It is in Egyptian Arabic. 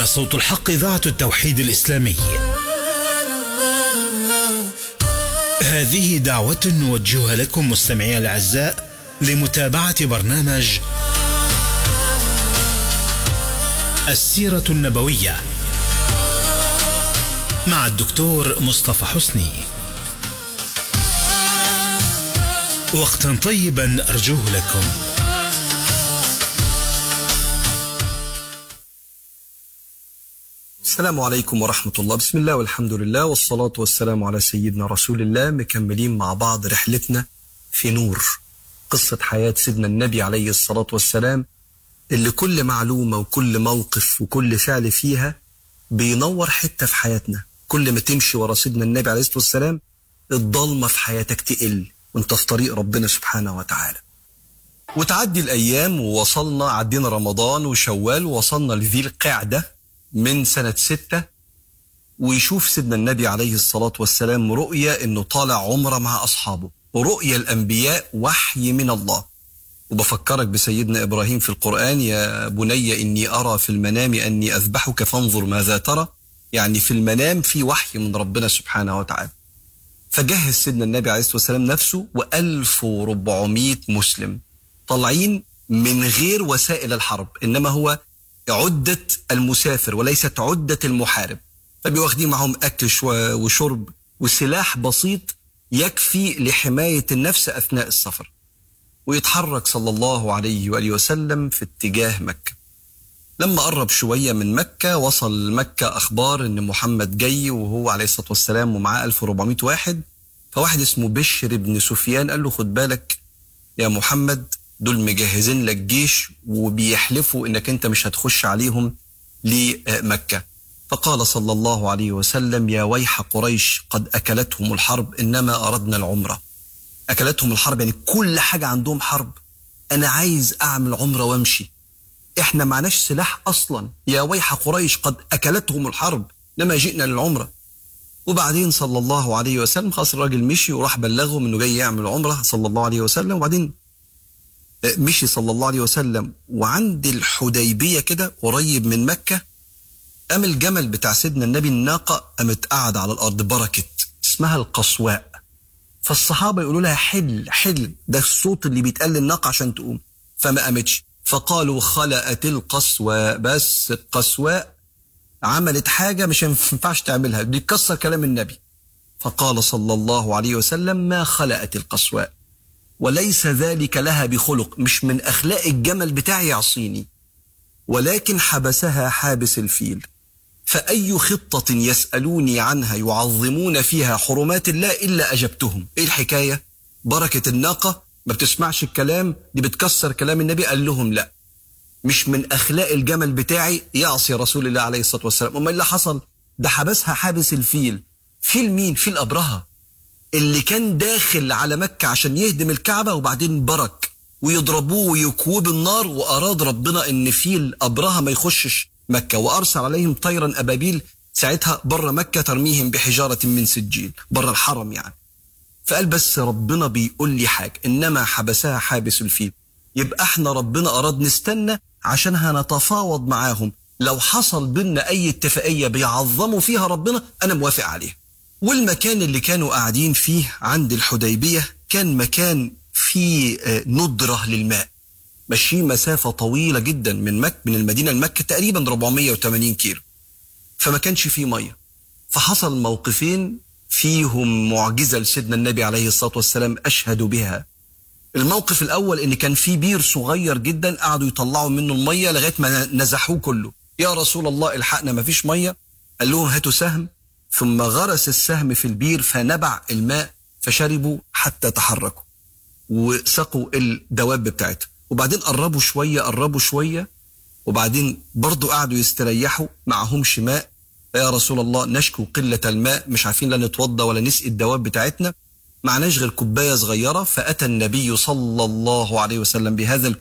صوت الحق إذاعة التوحيد الإسلامي هذه دعوة نوجهها لكم مستمعي الأعزاء لمتابعة برنامج السيرة النبوية مع الدكتور مصطفى حسني وقتا طيبا أرجوه لكم السلام عليكم ورحمة الله بسم الله والحمد لله والصلاة والسلام على سيدنا رسول الله مكملين مع بعض رحلتنا في نور قصة حياة سيدنا النبي عليه الصلاة والسلام اللي كل معلومة وكل موقف وكل فعل فيها بينور حتة في حياتنا كل ما تمشي ورا سيدنا النبي عليه الصلاة والسلام الضلمة في حياتك تقل وانت في طريق ربنا سبحانه وتعالى وتعدي الأيام ووصلنا عدينا رمضان وشوال ووصلنا لذي القعدة من سنة ستة ويشوف سيدنا النبي عليه الصلاة والسلام رؤية انه طالع عمرة مع اصحابه ورؤية الانبياء وحي من الله وبفكرك بسيدنا ابراهيم في القرآن يا بني اني ارى في المنام اني اذبحك فانظر ماذا ترى يعني في المنام في وحي من ربنا سبحانه وتعالى فجهز سيدنا النبي عليه الصلاة والسلام نفسه و1400 مسلم طالعين من غير وسائل الحرب انما هو عدة المسافر وليست عدة المحارب فبيواخدين معهم أكل وشرب وسلاح بسيط يكفي لحماية النفس أثناء السفر ويتحرك صلى الله عليه وآله وسلم في اتجاه مكة لما قرب شوية من مكة وصل مكة أخبار أن محمد جاي وهو عليه الصلاة والسلام ومعاه 1400 واحد فواحد اسمه بشر بن سفيان قال له خد بالك يا محمد دول مجهزين لك جيش وبيحلفوا انك انت مش هتخش عليهم لمكة فقال صلى الله عليه وسلم يا ويح قريش قد أكلتهم الحرب إنما أردنا العمرة أكلتهم الحرب يعني كل حاجة عندهم حرب أنا عايز أعمل عمرة وامشي إحنا معناش سلاح أصلا يا ويح قريش قد أكلتهم الحرب لما جئنا للعمرة وبعدين صلى الله عليه وسلم خلاص الراجل مشي وراح بلغهم انه جاي يعمل عمره صلى الله عليه وسلم وبعدين مشي صلى الله عليه وسلم وعند الحديبية كده قريب من مكة قام الجمل بتاع سيدنا النبي الناقة قامت قاعدة على الأرض بركت اسمها القصواء فالصحابة يقولوا لها حل حل ده الصوت اللي بيتقال للناقة عشان تقوم فما قامتش فقالوا خلقت القصواء بس القصواء عملت حاجة مش ينفعش تعملها بيكسر كلام النبي فقال صلى الله عليه وسلم ما خلقت القصواء وليس ذلك لها بخلق مش من أخلاق الجمل بتاعي يعصيني ولكن حبسها حابس الفيل فأي خطة يسألوني عنها يعظمون فيها حرمات الله إلا أجبتهم إيه الحكاية؟ بركة الناقة ما بتسمعش الكلام دي بتكسر كلام النبي قال لهم لا مش من أخلاق الجمل بتاعي يعصي رسول الله عليه الصلاة والسلام أما اللي حصل ده حبسها حابس الفيل فيل مين؟ فيل أبرهة اللي كان داخل على مكة عشان يهدم الكعبة وبعدين برك ويضربوه ويكووه بالنار وأراد ربنا إن فيل أبرهة ما يخشش مكة وأرسل عليهم طيرا أبابيل ساعتها بره مكة ترميهم بحجارة من سجيل بره الحرم يعني فقال بس ربنا بيقول لي حاجة إنما حبسها حابس الفيل يبقى احنا ربنا أراد نستنى عشان هنتفاوض معاهم لو حصل بينا أي اتفاقية بيعظموا فيها ربنا أنا موافق عليها والمكان اللي كانوا قاعدين فيه عند الحديبية كان مكان فيه ندرة للماء ماشيين مسافة طويلة جدا من مكة من المدينة لمكة تقريبا 480 كيلو فما كانش فيه مية فحصل موقفين فيهم معجزة لسيدنا النبي عليه الصلاة والسلام أشهد بها الموقف الأول إن كان في بير صغير جدا قعدوا يطلعوا منه المية لغاية ما نزحوه كله يا رسول الله الحقنا ما فيش مية قال لهم هاتوا سهم ثم غرس السهم في البير فنبع الماء فشربوا حتى تحركوا وسقوا الدواب بتاعتها وبعدين قربوا شوية قربوا شوية وبعدين برضو قعدوا يستريحوا معهمش ماء يا رسول الله نشكو قلة الماء مش عارفين لا نتوضى ولا نسقي الدواب بتاعتنا معناش غير كوباية صغيرة فأتى النبي صلى الله عليه وسلم بهذا